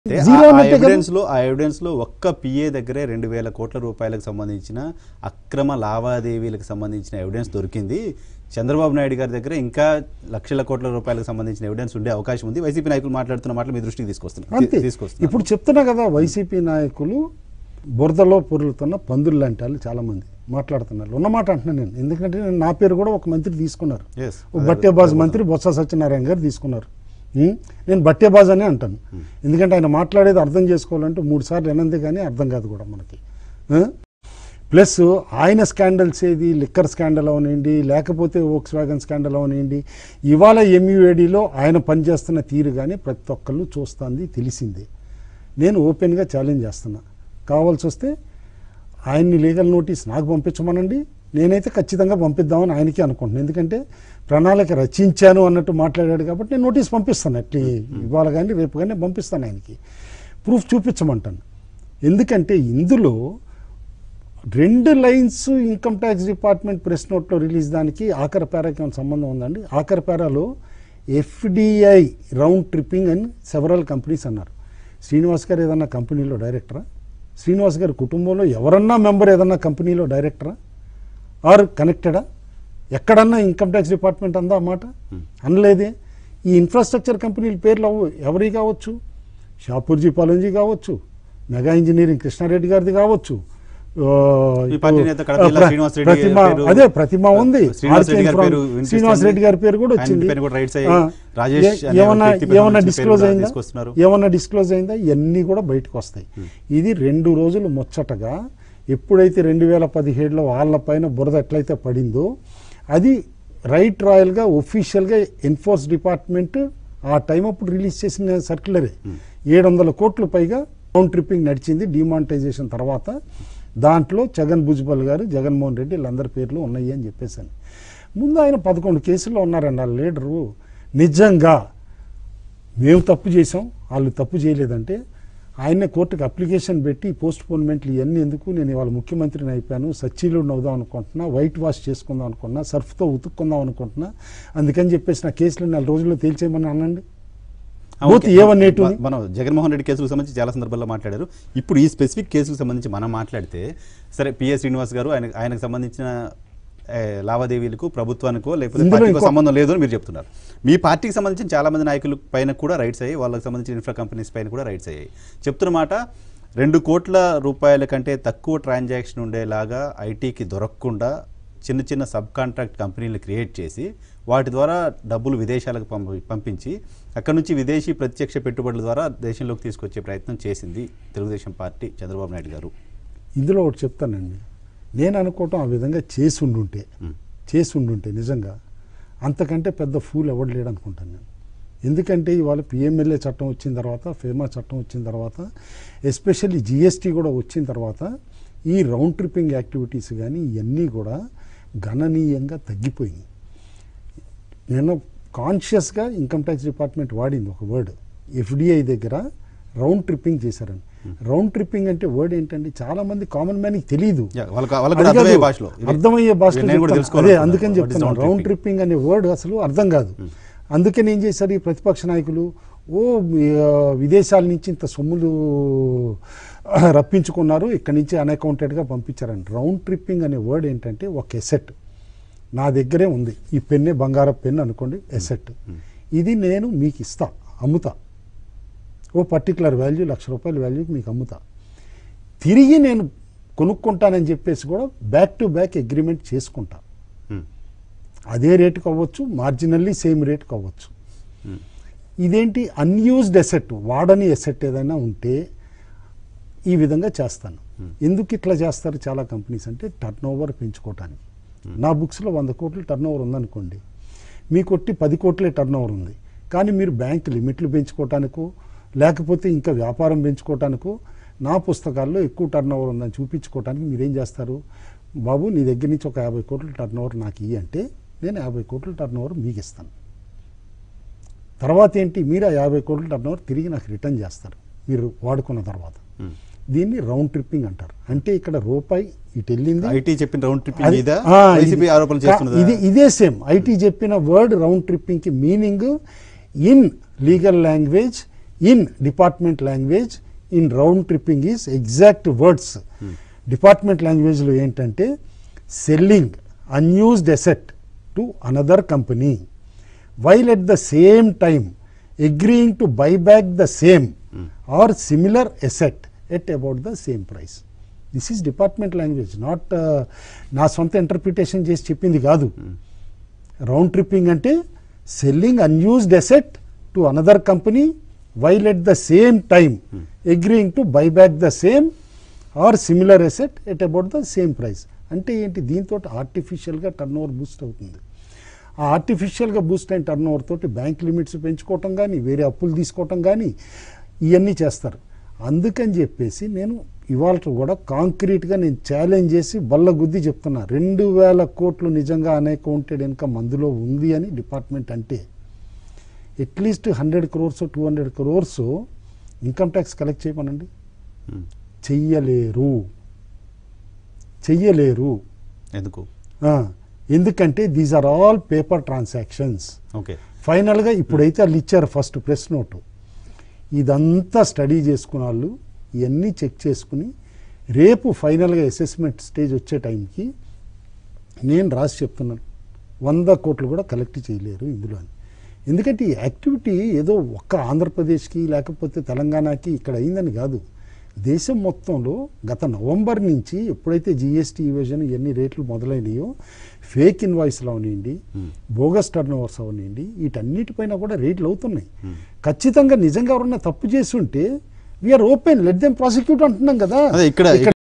అంటే జీరో ఆ- ఆ అన్నట్టే కదా ఎవిడెన్స్ లో ఆ ఎవిడెన్స్ లో ఒక్క పిఏ దగ్గరే రెండు వేల కోట్ల రూపాయలకు సంబంధించిన అక్రమ లావాదేవీలకు సంబంధించిన ఎవిడెన్స్ దొరికింది చంద్రబాబు నాయుడు గారి దగ్గర ఇంకా లక్షల కోట్ల రూపాయలకు సంబంధించిన ఎవిడెన్స్ ఉండే అవకాశం ఉంది వైసీపీ నాయకులు మాట్లాడుతున్న మాటలు మీ దృష్టికి తీసుకొస్తున్నారు అంతే తీసుకొస్తున్నారు ఇప్పుడు చెప్తున్నా కదా వైసీపీ నాయకులు బురదలో పొరులుతున్న పందులు లాంటి వాళ్ళు చాలా మంది మాట్లాడుతున్నారు ఉన్నమాట అంటున్నాను నేను ఎందుకంటే నేను నా పేరు కూడా ఒక మంత్రి తీసుకున్నారు Yes. ఓ బట్టేబాజ్ మంత్రి బొత్స సత్యనారాయణ గారు తీసుకున్నారు ఉం? నేను బట్టేబాజ్ అనే అంటాను ఎందుకంటే ఆయన మాట్లాడేది అర్థం చేసుకోవాలంటే మూడు సార్లు వినంది కానీ అర్థం కాదు కూడా మనకి ఆ? ప్లస్ ఆయన స్కాండల్స్ ఏది లిక్కర్ స్కాండల్ అవనివ్వండి లేకపోతే ఓక్స్ వ్యాగన్ స్కాండల్ అవనివ్వండి ఇవాళ ఎంయూఏడిలో ఆయన పనిచేస్తున్న తీరు కానీ ప్రతి ఒక్కళ్ళు చూస్తుంది తెలిసిందే నేను ఓపెన్గా ఛాలెంజ్ చేస్తున్నా కావాల్సి వస్తే ఆయన్ని లీగల్ నోటీస్ నాకు పంపించమనండి నేనైతే ఖచ్చితంగా పంపిద్దామని ఆయనకి అనుకుంటున్నాను ఎందుకంటే ప్రణాళిక రచించాను అన్నట్టు మాట్లాడాడు కాబట్టి నేను నోటీస్ పంపిస్తాను అట్లీ ఇవాళ కానీ రేపు కానీ పంపిస్తాను ఆయనకి ప్రూఫ్ చూపించమంటాను ఎందుకంటే ఇందులో రెండు lines income tax department press నోట్లో రిలీజ్ దానికి ఆఖరి పేరాకి ఏమైనా సంబంధం ఉందండి ఆఖరి పేరాలో ఎఫ్డిఐ రౌండ్ ట్రిప్పింగ్ అని సెవరల్ కంపెనీస్ అన్నారు శ్రీనివాస్ గారు ఏదన్నా కంపెనీలో డైరెక్టరా శ్రీనివాస్ గారి కుటుంబంలో ఎవరన్నా మెంబర్ ఏదన్నా కంపెనీలో డైరెక్టరా ఆర్ కనెక్టెడా ఎక్కడన్నా ఇన్కమ్ ట్యాక్స్ డిపార్ట్మెంట్ అందా ఆ మాట అనలేదే ఈ ఇన్ఫ్రాస్ట్రక్చర్ కంపెనీల పేర్లు అవ్వు ఎవరి కావచ్చు షాపూర్జీ పాలంజీ కావచ్చు మెగా ఇంజనీరింగ్ కృష్ణారెడ్డి గారిది కావచ్చు ఆ, ఈ పార్టీ నేత కడప ప్ర- శ్రీనివాస్ రెడ్డి ప్రతిమ గారి పేరు- అదే ప్రతిమ ఉంది శ్రీనివాస్ రెడ్డి ఆర్కే గారి ఇన్ఫ్రా- పేరు వినిపిస్తుంది. శ్రీనివాస్ రెడ్డి గారి పేరు కూడా ఆయన వచ్చింది పేరు కూడా రైట్స్ అయ్యాయి. ఆ, రాజేష్ ఏ- అనే ఏమన్నా వ్యక్తి పేరు ఏమన్నా నుంచి డిస్క్లోజ్ పేరు కూడా అయిందా తీసుకొస్తున్నారు. ఏమన్నా డిస్క్లోజ్ అయిందా ఇవన్నీ కూడా బయటకు వస్తాయి ఇది రెండు రోజులు ముచ్చటగా ఎప్పుడైతే రెండు వేల పదిహేడులో వాళ్ళ పైన బురద ఎట్లయితే పడిందో అది రైట్ రాయల్గా ఒఫీషియల్గా ఎన్ఫోర్స్ డిపార్ట్మెంట్ ఆ టైం అప్పుడు రిలీజ్ చేసిన సర్క్యులరే ఏడు వందల కోట్లు పైగా రౌండ్ ట్రిప్పింగ్ నడిచింది డిమానిటైజేషన్ తర్వాత దాంట్లో జగన్ భుజ్బల్ గారు జగన్మోహన్ రెడ్డి వీళ్ళందరి పేర్లు ఉన్నాయి అని చెప్పేసాను ముందు ఆయన పదకొండు కేసుల్లో ఉన్నారండి ఆ లీడరు నిజంగా మేము తప్పు చేసాం వాళ్ళు తప్పు చేయలేదంటే ఆయన్నే కోర్టుకి అప్లికేషన్ పెట్టి పోస్ట్ పోన్మెంట్లు ఇవన్నీ ఎందుకు నేను ఇవాళ ముఖ్యమంత్రిని అయిపోయాను సచ్చీలుడిని అవుదాం అనుకుంటున్నా వైట్ వాష్ చేసుకుందాం అనుకుంటున్నా సర్ఫ్తో ఉతుక్కుందాం అనుకుంటున్నా అందుకని చెప్పేసి నా కేసులు నెల రోజుల్లో తేల్చేయమని అనండి ఆ, both okay. A one A two మ- మనం జగన్మోహన్ రెడ్డి కేసులకు సంబంధించి చాలా సందర్భాల్లో మాట్లాడారు ఇప్పుడు ఈ స్పెసిఫిక్ కేసులకు సంబంధించి మనం మాట్లాడితే సరే పిఎస్ శ్రీనివాస్ గారు ఆయన ఆయనకు సంబంధించిన ఏ, లావాదేవీలకు ప్రభుత్వానికో లేకపోతే ఇందులో పార్టీకో ఇంకో- సంబంధం లేదు అని మీరు చెప్తున్నారు మీ పార్టీకి సంబంధించిన చాలా మంది నాయకుల పైన కూడా రైట్స్ అయ్యాయి వాళ్ళకి సంబంధించిన ఇన్ఫ్రా కంపెనీస్ పైన కూడా రైట్స్ అయ్యాయి చెప్తున్న మాట రెండు కోట్ల రూపాయల కంటే తక్కువ ట్రాన్సాక్షన్ ఉండేలాగా ఐటీకి దొరకకుండా చిన్న చిన్న సబ్ కాంట్రాక్ట్ కంపెనీలు క్రియేట్ చేసి వాటి ద్వారా డబ్బులు విదేశాలకు పంపి పంపించి అక్కడ నుంచి విదేశీ ప్రత్యక్ష పెట్టుబడుల ద్వారా దేశంలోకి తీసుకొచ్చే ప్రయత్నం చేసింది తెలుగుదేశం పార్టీ చంద్రబాబు నాయుడు గారు ఇందులో ఒకటి చెప్తానండి నేను అనుకోవటం ఆ విధంగా చేసి ఉండుంటే మ్. చేసి ఉండుంటే నిజంగా అంతకంటే పెద్ద ఫూల్ ఎవడు లేడు అనుకుంటాను నేను ఎందుకంటే ఇవాళ పిఎంఎల్ఏ చట్టం వచ్చిన తర్వాత ఫేమా చట్టం వచ్చిన తర్వాత ఎస్పెషల్లీ జిఎస్టీ కూడా వచ్చిన తర్వాత ఈ రౌండ్ ట్రిప్పింగ్ యాక్టివిటీస్ కానీ ఇవన్నీ కూడా గణనీయంగా తగ్గిపోయింది నేను కాన్షియస్గా ఇన్కమ్ ట్యాక్స్ డిపార్ట్మెంట్ వాడింది ఒక వర్డ్ ఎఫ్డిఐ దగ్గర రౌండ్ ట్రిప్పింగ్ చేశారని రౌండ్ ట్రిప్పింగ్ అంటే వర్డ్ ఏంటంటే చాలా మంది కామన్ మ్యాన్కి తెలియదు యా, వాళ్ళకి వాళ్ళకి అది కూడా కాదు, అర్థమయ్యే భాషలో ఇదే. అర్థమయ్యే భాషలో నేను కూడా చెప్తాను. తెలుసుకోవాలనుకుంటున్నాను. అదే అందుకని What is చెప్తున్నాను round రౌండ్ tripping? ట్రిప్పింగ్ అనే వర్డ్ అసలు అర్థం కాదు అందుకని ఏం చేశారు ఈ ప్రతిపక్ష నాయకులు ఓ ఆ, విదేశాల నుంచి ఇంత సొమ్ములు ఆ, రప్పించుకున్నారు ఇక్కడి నుంచి అన్అకౌంటెడ్గా పంపించారని రౌండ్ ట్రిప్పింగ్ అనే వర్డ్ ఏంటంటే ఒక ఎసెట్ నా దగ్గరే ఉంది ఈ పెన్నే బంగారం పెన్ అనుకోండి ఎసెట్ ఇది నేను మీకు ఇస్తా అమ్ముతా ఓ పర్టికులర్ వాల్యూ లక్ష రూపాయల వాల్యూకి మీకు అమ్ముతా తిరిగి నేను కొనుక్కుంటానని చెప్పేసి కూడా బ్యాక్ టు బ్యాక్ అగ్రిమెంట్ చేసుకుంటా మ్. అదే రేటుకి అవ్వచ్చు మార్జినల్లీ సేమ్ రేటుకి అవ్వచ్చు మ్. ఇదేంటి అన్యూజ్డ్ ఎసెట్ వాడని ఎసెట్ ఏదైనా ఉంటే ఈ విధంగా చేస్తాను ఎందుకు ఇట్లా చేస్తారు చాలా కంపెనీస్ అంటే టర్న్ ఓవర్ పెంచుకోవటానికి నా బుక్స్లో వంద కోట్ల టర్న్ ఓవర్ ఉందనుకోండి మీ కొట్టి పది కోట్లే టర్న్ ఓవర్ ఉంది కానీ మీరు బ్యాంక్ లిమిట్లు పెంచుకోవటానికో లేకపోతే ఇంకా వ్యాపారం పెంచుకోవటానికో నా పుస్తకాల్లో ఎక్కువ టర్న్ ఓవర్ ఉందని చూపించుకోవటానికి మీరేం చేస్తారు బాబు నీ దగ్గర నుంచి ఒక యాభై కోట్ల టర్న్ ఓవర్ నాకు ఇయ్యి అంటే నేను యాభై కోట్ల టర్న్ ఓవర్ మీకు ఇస్తాను తర్వాత ఏంటి మీరు ఆ యాభై కోట్ల టర్న్ ఓవర్ తిరిగి నాకు రిటర్న్ చేస్తారు మీరు వాడుకున్న తర్వాత మ్. దీన్ని రౌండ్ ట్రిప్పింగ్ అంటారు అంటే ఇక్కడ రూపాయి ఇటు వెళ్ళింది ఐటీ చెప్పిన రౌండ్ ట్రిప్పింగ్ అది- మీద ఆ, వైసీపీ ఇది- ఆరోపణలు కా- చేస్తున్నదా ఇది ఇదే సేమ్ ఐటీ చెప్పిన వర్డ్ రౌండ్ ట్రిప్పింగ్ కి meaning in legal language in department language in round tripping is exact words department లాంగ్వేజ్లో ఏంటంటే selling unused asset to another company while at the same time agreeing to buy back the same or similar asset at about the same price this is department language not నా సొంత interpretation చేసి చెప్పింది కాదు round tripping అంటే selling unused asset to another company while at the same time agreeing to buy back the same or similar asset at about the same price అంటే ఏంటి దీంతో ఆర్టిఫిషియల్గా టర్న్ ఓవర్ బూస్ట్ అవుతుంది ఆ ఆర్టిఫిషియల్గా బూస్ట్ అయిన turn over తోటి bank limits పెంచుకోవటం కానీ వేరే అప్పులు తీసుకోవటం కానీ ఇవన్నీ చేస్తారు అందుకని చెప్పేసి నేను ఇవాళ కూడా కాంక్రీట్గా నేను ఛాలెంజ్ చేసి బల్ల గుద్ది చెప్తున్నా రెండు వేల కోట్లు నిజంగా అన్అకౌంటెడ్ ఇన్కమ్ అందులో ఉంది అని డిపార్ట్మెంట్ అంటే at least hundred crores two hundred crores income tax collect చేయమనండి ఉమ్. చెయ్యలేరు చెయ్యలేరు ఎందుకు ఆ, ఎందుకంటే these are all paper transactions okay ఫైనల్గా ఇప్పుడైతే వాళ్ళు ఇచ్చారు ఫస్ట్ ప్రెస్ నోటు ఇదంతా స్టడీ చేసుకున్న వాళ్ళు ఇవన్నీ చెక్ చేసుకుని రేపు ఫైనల్గా అసెస్మెంట్ స్టేజ్ వచ్చే టైంకి నేను రాసి చెప్తున్నాను వంద కోట్లు కూడా కలెక్ట్ చేయలేరు ఇందులో అని ఎందుకంటే ఈ యాక్టివిటీ ఏదో ఒక్క ఆంధ్రప్రదేశ్కి లేకపోతే తెలంగాణకి ఇక్కడ అయిందని కాదు దేశం మొత్తంలో గత నవంబర్ నుంచి ఎప్పుడైతే జిఎస్టీ ఇవేజన్ ఇవన్నీ రేట్లు మొదలైనయో ఫేక్ ఇన్వాయిస్లు అవనివ్వండి బోగస్ టర్న్ ఓవర్స్ అవనివ్వండి వీటన్నిటిపైన కూడా రేట్లు అవుతున్నాయి ఖచ్చితంగా నిజంగా ఎవరన్నా తప్పు చేసి ఉంటే we're open let them prosecute అంటున్నాం కదా అదే ఇక్కడ